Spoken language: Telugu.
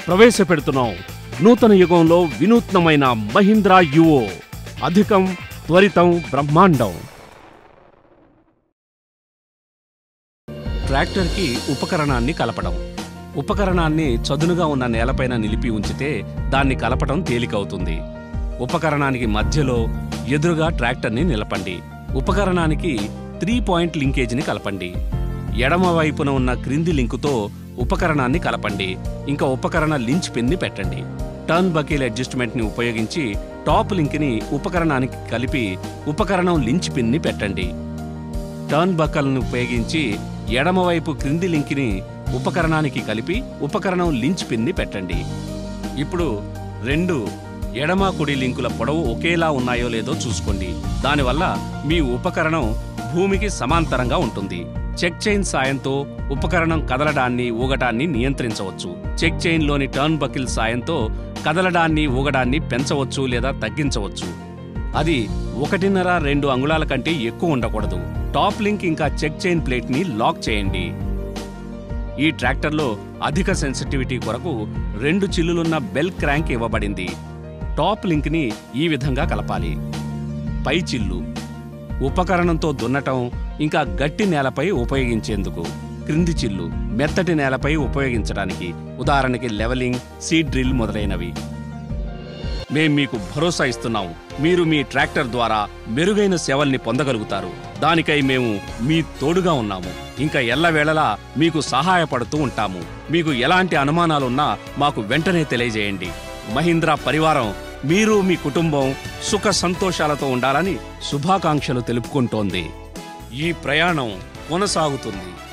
ప్రవేశపెడుతున్నాం నూతన యుగంలో వినూత్నమైన మహీంద్రా యువో అధికం త్వరితం బ్రహ్మాండం ట్రాక్టర్కి ఉపకరణాన్ని కలపడం ఉపకరణాన్ని చదునుగా ఉన్న నేలపైన నిలిపి ఉంచితే దాన్ని కలపడం తేలికవుతుంది ఉపకరణానికి మధ్యలో ఎదురుగా ట్రాక్టర్ని నిలపండి ఉపకరణానికి త్రీ పాయింట్ లింకేజీని కలపండి ఎడమ వైపున ఉన్న క్రింది లింకుతో ఉపకరణాన్ని కలపండి ఇంకా ఉపకరణ లించ్ పిన్ని పెట్టండి టర్న్ బకీల్ అడ్జస్ట్మెంట్ని ఉపయోగించి టాప్ లింక్ని ఉపకరణానికి కలిపి ఉపకరణం లించ్ పిన్ని పెట్టండి టర్న్ బక్కలను ఉపయోగించి ఎడమవైపు క్రింది లింక్ని ఉపకరణానికి కలిపి ఉపకరణం లించ్ పిన్ని పెట్టండి ఇప్పుడు రెండు ఎడమ కుడి లింకుల పొడవు ఒకేలా ఉన్నాయో లేదో చూసుకోండి దానివల్ల మీ ఉపకరణం భూమికి సమాంతరంగా ఉంటుంది చెక్ చైన్ సాయంతో ఉపకరణం కదలడాన్ని ఊగటాన్ని నియంత్రించవచ్చు చెక్ చైన్లోని టర్న్ బకిల్ సాయంతో కదలడాన్ని ఊగడాన్ని పెంచవచ్చు లేదా తగ్గించవచ్చు అది ఒకటిన్నర రెండు అంగుళాల కంటే ఎక్కువ ఉండకూడదు టాప్ లింక్ ఇంకా చెక్ చైన్ ప్లేట్ని లాక్ చేయండి ఈ ట్రాక్టర్లో అధిక సెన్సిటివిటీ కొరకు రెండు చిల్లులున్న బెల్ క్రాంక్ ఇవ్వబడింది టాప్ లింక్ని ఈ విధంగా కలపాలి పై చిల్లు ఉపకరణంతో దున్నటం ఇంకా గట్టి నేలపై ఉపయోగించేందుకు క్రింది చిల్లు మెత్తటి నేలపై ఉపయోగించడానికి ఉదాహరణకి లెవలింగ్ సీడ్ డ్రిల్ మొదలైనవి మేం మీకు భరోసా ఇస్తున్నాం మీరు మీ ట్రాక్టర్ ద్వారా మెరుగైన సేవల్ని పొందగలుగుతారు దానికై మేము మీ తోడుగా ఉన్నాము ఇంకా ఎల్లవేళలా మీకు సహాయపడుతూ ఉంటాము మీకు ఎలాంటి అనుమానాలున్నా మాకు వెంటనే తెలియజేయండి మహీంద్రా పరివారం మీరు మీ కుటుంబం సుఖ సంతోషాలతో ఉండాలని శుభాకాంక్షలు తెలుపుకుంటోంది ఈ ప్రయాణం కొనసాగుతుంది